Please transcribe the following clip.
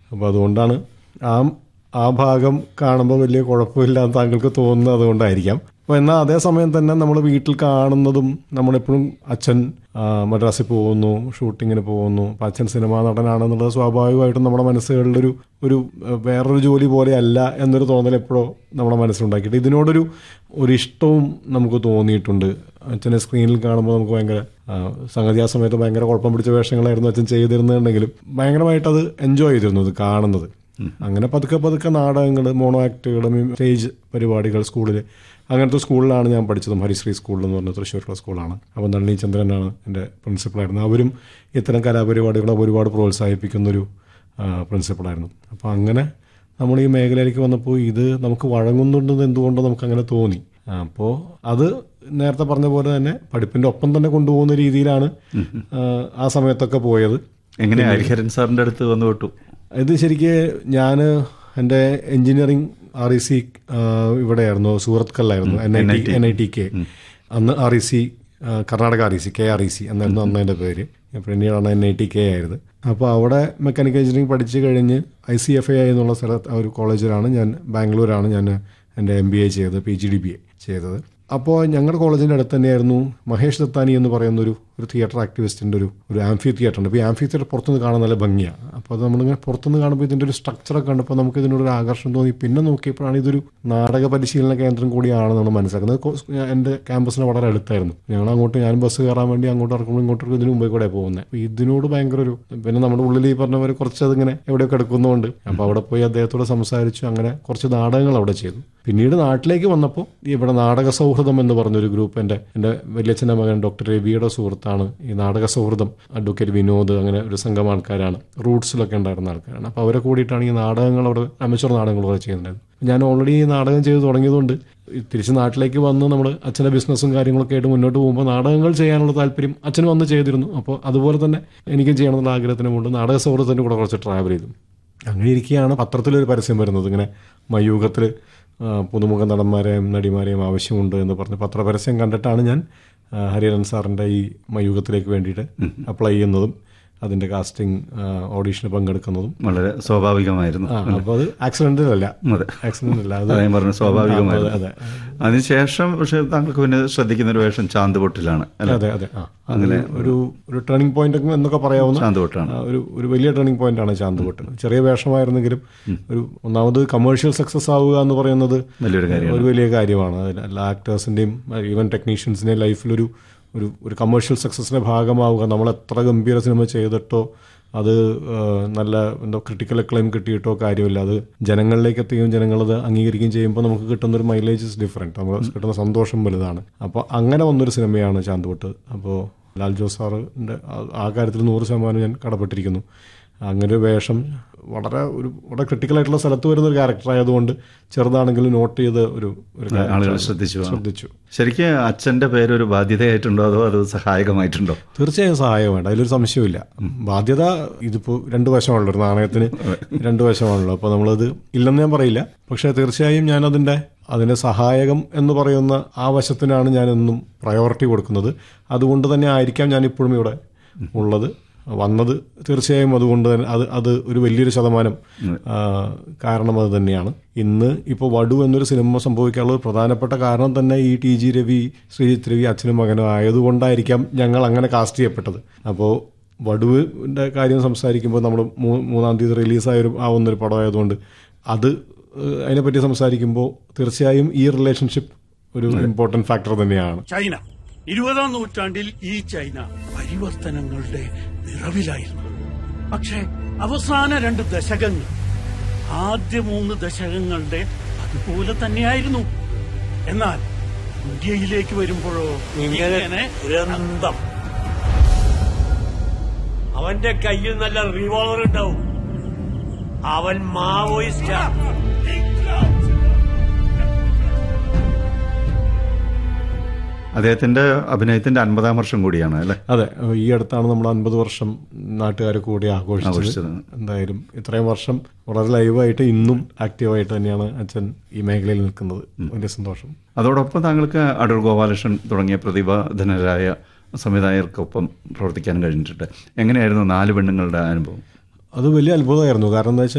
അപ്പോൾ അതുകൊണ്ടാണ് ആ ആ ഭാഗം കാണുമ്പോൾ വലിയ കുഴപ്പമില്ലാന്ന് താങ്കൾക്ക് തോന്നുന്നത് അതുകൊണ്ടായിരിക്കാം അപ്പോൾ എന്നാൽ അതേസമയം തന്നെ നമ്മൾ വീട്ടിൽ കാണുന്നതും നമ്മളെപ്പോഴും അച്ഛൻ ആ, മദ്രാസിൽ പോകുന്നു ഷൂട്ടിങ്ങിന് പോകുന്നു അപ്പം അച്ഛൻ സിനിമാ നടനാണെന്നുള്ളത് സ്വാഭാവികമായിട്ടും നമ്മുടെ മനസ്സുകളിലൊരു ഒരു ആ, വേറൊരു ജോലി പോലെയല്ല എന്നൊരു തോന്നൽ എപ്പോഴോ നമ്മുടെ മനസ്സിലുണ്ടാക്കിയിട്ട് ഇതിനോടൊരു ഒരു ഇഷ്ടവും നമുക്ക് തോന്നിയിട്ടുണ്ട് അച്ഛനെ സ്ക്രീനിൽ കാണുമ്പോൾ നമുക്ക് ഭയങ്കര ആ, സംഗതി ആ സമയത്ത് ഭയങ്കര കുഴപ്പം പിടിച്ച വേഷങ്ങളായിരുന്നു അച്ഛൻ ചെയ്തിരുന്നുണ്ടെങ്കിലും ഭയങ്കരമായിട്ട് അത് എൻജോയ് ചെയ്തിരുന്നു ഇത് കാണുന്നത് അങ്ങനെ പതുക്കെ പതുക്കെ നാടകങ്ങൾ മോണോ ആക്ടുകൾ സ്റ്റേജ് പരിപാടികൾ സ്കൂളിൽ അങ്ങനത്തെ സ്കൂളിലാണ് ഞാൻ പഠിച്ചതും ഹരിശ്രീ സ്കൂളിൽ എന്ന് പറഞ്ഞ തൃശ്ശൂരുള്ള സ്കൂളാണ് അപ്പോൾ നളിനി ചന്ദ്രനാണ് എൻ്റെ പ്രിൻസിപ്പളായിരുന്നു അവരും ഇത്തരം കലാപരിപാടികളെ ഒരുപാട് പ്രോത്സാഹിപ്പിക്കുന്നൊരു ആ, പ്രിൻസിപ്പളായിരുന്നു അപ്പോൾ അങ്ങനെ നമ്മൾ ഈ മേഖലയിലേക്ക് വന്നപ്പോൾ ഇത് നമുക്ക് വഴങ്ങുന്നുണ്ടെന്ന് എന്തുകൊണ്ടോ നമുക്ക് അങ്ങനെ തോന്നി അപ്പോൾ അത് നേരത്തെ പറഞ്ഞ പോലെ തന്നെ പഠിപ്പിൻ്റെ ഒപ്പം തന്നെ കൊണ്ടുപോകുന്ന രീതിയിലാണ് ആ, ആ സമയത്തൊക്കെ പോയത് എങ്ങനെ ഹരിഹരൻ സാറിന്റെ അടുത്ത് വന്നു വിട്ടു ഇത് ശരിക്ക് ഞാൻ എൻ്റെ എഞ്ചിനീയറിംഗ് ആർ ഇ സി ഇവിടെയായിരുന്നു സൂറത്കല്ലായിരുന്നു N I T N I T K അന്ന് R E C Karnataka R E C K R E C എന്നായിരുന്നു അന്ന് എൻ്റെ പേര് പിന്നീടാണ് എൻ ഐ ടി കെ ആയത് അപ്പോൾ അവിടെ മെക്കാനിക്കൽ എഞ്ചിനീയറിംഗ് പഠിച്ച് കഴിഞ്ഞ് ഐ സി എഫ് ഐ എന്നുള്ള സ്ഥലത്ത് ആ ഒരു കോളേജിലാണ് ഞാൻ ബാംഗ്ലൂരാണ് ഞാൻ എൻ്റെ എം ബി എ ചെയ്തത് P G D B A ചെയ്തത് അപ്പോൾ ഞങ്ങളുടെ കോളേജിൻ്റെ അടുത്ത് തന്നെയായിരുന്നു മഹേഷ് ദത്താനി എന്ന് പറയുന്ന ഒരു ഒരു തിയേറ്റർ ആക്ടിവിസ്റ്റിൻ്റെ ഒരു ഒരു ആംഫി തിയേറ്റർ ഉണ്ട് ഇപ്പോൾ ഈ ആംഫി തിയേറ്റർ പുറത്തുനിന്ന് കാണാൻ നല്ല ഭംഗിയാണ് അപ്പോൾ അത് നമ്മളിങ്ങനെ പുറത്തുനിന്ന് കാണുമ്പോൾ ഇതിൻ്റെ ഒരു സ്ട്രക്ചറൊക്കെ കണ്ടപ്പോൾ നമുക്ക് ഇതിനോടൊരു ആകർഷണം തോന്നി പിന്നെ നോക്കിയപ്പോഴാണ് ഇതൊരു നാടക പരിശീലന കേന്ദ്രം കൂടിയാണ് നമ്മൾ മനസ്സിലാക്കുന്നത് കോ- എൻ്റെ ക്യാമ്പസിന് വളരെ അടുത്തായിരുന്നു ഞങ്ങൾ അങ്ങോട്ട് ഞാൻ ബസ് കയറാൻ വേണ്ടി അങ്ങോട്ട് ഇറക്കുമ്പോൾ ഇങ്ങോട്ട് ഇറക്കും ഇതിന് മുമ്പേ കൂടെ പോകുന്നത് അപ്പോൾ ഇതിനോട് ഭയങ്കര ഒരു പിന്നെ നമ്മുടെ ഉള്ളിൽ ഈ പറഞ്ഞ പോലെ കുറച്ച് അതിങ്ങനെ എവിടെയൊക്കെ എടുക്കുന്നുണ്ട് അപ്പോൾ അവിടെ പോയി അദ്ദേഹത്തോട് സംസാരിച്ചു അങ്ങനെ കുറച്ച് നാടകങ്ങൾ അവിടെ ചെയ്തു പിന്നീട് നാട്ടിലേക്ക് വന്നപ്പോൾ ഇവിടെ നാടക സൗഹൃദം എന്ന് പറഞ്ഞൊരു ഗ്രൂപ്പ് എൻ്റെ എൻ്റെ വലിയച്ഛൻ്റെ മകൻ ഡോക്ടർ രവിയുടെ സുഹൃത്താണ് ഈ നാടക സൗഹൃദം അഡ്വക്കേറ്റ് വിനോദ് അങ്ങനെ ഒരു സംഘം ആൾക്കാരാണ് റൂട്ട്സിലൊക്കെ ഉണ്ടായിരുന്ന ആൾക്കാരാണ് അപ്പോൾ അവരെ കൂടിയിട്ടാണ് ഈ നാടകങ്ങൾ അവിടെ അമച്ചർ നാടകങ്ങൾ അവിടെ ചെയ്യുന്നുണ്ടായിരുന്നത് ഞാൻ ഓൾറെഡി ഈ നാടകം ചെയ്ത് തുടങ്ങിയതുകൊണ്ട് ഈ തിരിച്ച് നാട്ടിലേക്ക് വന്ന് നമ്മൾ അച്ഛൻ്റെ ബിസിനസ്സും കാര്യങ്ങളൊക്കെ ആയിട്ട് മുന്നോട്ട് പോകുമ്പോൾ നാടകങ്ങൾ ചെയ്യാനുള്ള താല്പര്യം അച്ഛന് വന്ന് ചെയ്തിരുന്നു അപ്പോൾ അതുപോലെ തന്നെ എനിക്കും ചെയ്യണമെന്നുള്ള ആഗ്രഹത്തിന് കൊണ്ട് നാടക സൗഹൃദത്തിൻ്റെ കൂടെ കുറച്ച് ട്രാവൽ ചെയ്തു അങ്ങനെ ഇരിക്കുകയാണ് പത്രത്തിലൊരു പരസ്യം വരുന്നത് ഇങ്ങനെ മയൂഖത്തിൽ പുതുമുഖ നടന്മാരെയും നടിമാരെയും ആവശ്യമുണ്ട് എന്ന് പറഞ്ഞ് പത്രപരസ്യം കണ്ടിട്ടാണ് ഞാൻ ആ, ഹരിഹരൻ സാറിൻ്റെ ഈ മയൂഖത്തിലേക്ക് വേണ്ടിയിട്ട് അപ്ലൈ ചെയ്യുന്നതും അതിൻ്റെ കാസ്റ്റിംഗ് ഓഡീഷന് പങ്കെടുക്കുന്നതും വളരെ സ്വാഭാവികമായിരുന്നു ആ അപ്പോൾ അത് ആക്സിഡൻ്റലല്ല അതെ ആക്സിഡൻ്റ് അല്ല അത് അതാ ഞാൻ പറഞ്ഞു സ്വാഭാവികമായിരുന്നു അതെ അതിനുശേഷം പക്ഷെ താങ്കൾക്ക് പിന്നെ ശ്രദ്ധിക്കുന്ന ഒരു വേഷം ചാന്തുപൊട്ടിലാണ് അല്ലെ അതെ അതെ ആ അങ്ങനെ ഒരു ഒരു ടേണിംഗ് പോയിന്റ് എന്നൊക്കെ പറയാവുന്ന ചാന്തുപൊട്ടാണ് ആ, ഒരു ഒരു വലിയ ടേണിംഗ് പോയിന്റ് ആണ് ചാന്തുപൊട്ട് ചെറിയ വേഷമായിരുന്നെങ്കിലും ഒരു ഒന്നാമത് കമേഴ്ഷ്യൽ സക്സസ് ആവുക എന്ന് പറയുന്നത് വലിയൊരു കാര്യം ഒരു വലിയ കാര്യമാണ് അതിൽ എല്ലാ ആക്ടേഴ്സിൻ്റെയും ഈവൻ ടെക്നീഷ്യൻസിൻ്റെയും ലൈഫിലൊരു ഒരു ഒരു കമേഴ്ഷ്യൽ സക്സസിൻ്റെ ഭാഗമാവുക നമ്മൾ എത്ര ഗംഭീര സിനിമ ചെയ്തിട്ടോ അത് ആ, നല്ല എന്താ ക്രിട്ടിക്കൽ അക്ലെയിം കിട്ടിയിട്ടോ കാര്യമില്ല അത് ജനങ്ങളിലേക്ക് എത്തുകയും ജനങ്ങളത് അംഗീകരിക്കുകയും ചെയ്യുമ്പോൾ നമുക്ക് കിട്ടുന്ന ഒരു മൈലേജ് ഇസ് ഡിഫറെൻറ്റ് നമുക്ക് കിട്ടുന്ന സന്തോഷം വലുതാണ് അപ്പോൾ അങ്ങനെ വന്നൊരു സിനിമയാണ് ചാന്തുപൊട്ട് അപ്പോൾ ലാൽ ജോസ് സാറിൻ്റെ ആ- ആ കാര്യത്തിൽ നൂറ് ശതമാനം ഞാൻ കടപ്പെട്ടിരിക്കുന്നു അങ്ങനെ ഒരു വേഷം വളരെ ഒരു വളരെ ക്രിട്ടിക്കൽ ആയിട്ടുള്ള സ്ഥലത്ത് വരുന്ന ഒരു ക്യാരക്ടർ ആയതുകൊണ്ട് ചെറുതാണെങ്കിലും നോട്ട് ചെയ്ത് ഒരു ഒരു character ആളുകൾ ആണ്. ശ്രദ്ധിച്ചു കാണും. ശ്രദ്ധിച്ചു ശരിക്കും അച്ഛൻ്റെ പേര് ഒരു ബാധ്യതയായിട്ടുണ്ടോ അതോ അത് സഹായകമായിട്ടുണ്ടോ തീർച്ചയായും സഹായമുണ്ട് അതിലൊരു സംശയമില്ല ബാധ്യത ഇതിപ്പോൾ രണ്ട് വശമാണല്ലോ ഒരു നാണയത്തിന് രണ്ട് വശമാണല്ലോ അപ്പോൾ നമ്മളത് ഇല്ലെന്ന് ഞാൻ പറയില്ല പക്ഷേ തീർച്ചയായും ഞാൻ അതിൻ്റെ അതിൻ്റെ സഹായകം എന്ന് പറയുന്ന ആ വശത്തിനാണ് ഞാൻ എന്നും പ്രയോറിറ്റി കൊടുക്കുന്നത് അതുകൊണ്ട് തന്നെ ആയിരിക്കാം ഞാൻ ഇപ്പോഴും ഇവിടെ ഉള്ളത് വന്നത് തീർച്ചയായും അതുകൊണ്ട് തന്നെ അത് അത് ഒരു വലിയൊരു ശതമാനം ആ, കാരണം അത് തന്നെയാണ് ഇന്ന് ഇപ്പോൾ വടു എന്നൊരു സിനിമ സംഭവിക്കാനുള്ള ഒരു പ്രധാനപ്പെട്ട കാരണം തന്നെ ഈ ടി ജി രവി ശ്രീജിത്ത് രവി അച്ഛനും മകനും ആയതുകൊണ്ടായിരിക്കാം ഞങ്ങൾ അങ്ങനെ കാസ്റ്റ് ചെയ്യപ്പെട്ടത് അപ്പോൾ വടുവിൻ്റെ കാര്യം സംസാരിക്കുമ്പോൾ നമ്മൾ മൂന്നാം തീയതി റിലീസായൊരു ആവുന്നൊരു പടമായതുകൊണ്ട് അത് ഏഹ്, അതിനെപ്പറ്റി സംസാരിക്കുമ്പോൾ തീർച്ചയായും ഈ റിലേഷൻഷിപ്പ് ഒരു ഇമ്പോർട്ടൻറ്റ് ഫാക്ടർ തന്നെയാണ് ചൈന ഇരുപതാം നൂറ്റാണ്ടിൽ ഈ ചൈന പരിവർത്തനങ്ങളുടെ നിറവിലായിരുന്നു പക്ഷേ അവസാന രണ്ട് ദശകങ്ങൾ ആദ്യ മൂന്ന് ദശകങ്ങളുടെ അതുപോലെ തന്നെയായിരുന്നു എന്നാൽ ഇന്ത്യയിലേക്ക് വരുമ്പോഴോ ഇങ്ങനെ ദുരന്തം അവന്റെ കയ്യിൽ നല്ല റിവോൾവർ ഉണ്ടാവും അവൻ മാവോയിസ്റ്റാ അദ്ദേഹത്തിന്റെ അഭിനയത്തിന്റെ അൻപതാം വർഷം കൂടിയാണ് അല്ലെ അതെ ഈ അടുത്താണ് നമ്മൾ അൻപത് വർഷം നാട്ടുകാർ കൂടി ആഘോഷിച്ചത് ആഘോഷിച്ചത്. എന്തായാലും ഇത്രയും വർഷം വളരെ ലൈവായിട്ട് ഇന്നും ആക്റ്റീവായിട്ട് തന്നെയാണ് അച്ഛൻ ഈ മേഖലയിൽ നിൽക്കുന്നത് വലിയ സന്തോഷം അതോടൊപ്പം താങ്കൾക്ക് അടൂർ ഗോപാലകൃഷ്ണൻ തുടങ്ങിയ പ്രതിഭാധനരായ സംവിധായകർക്കൊപ്പം പ്രവർത്തിക്കാൻ കഴിഞ്ഞിട്ടുണ്ട് എങ്ങനെയായിരുന്നു നാല് പെണ്ണുങ്ങളുടെ അനുഭവം അത് വലിയ അത്ഭുതമായിരുന്നു കാരണം എന്താ വെച്ചാൽ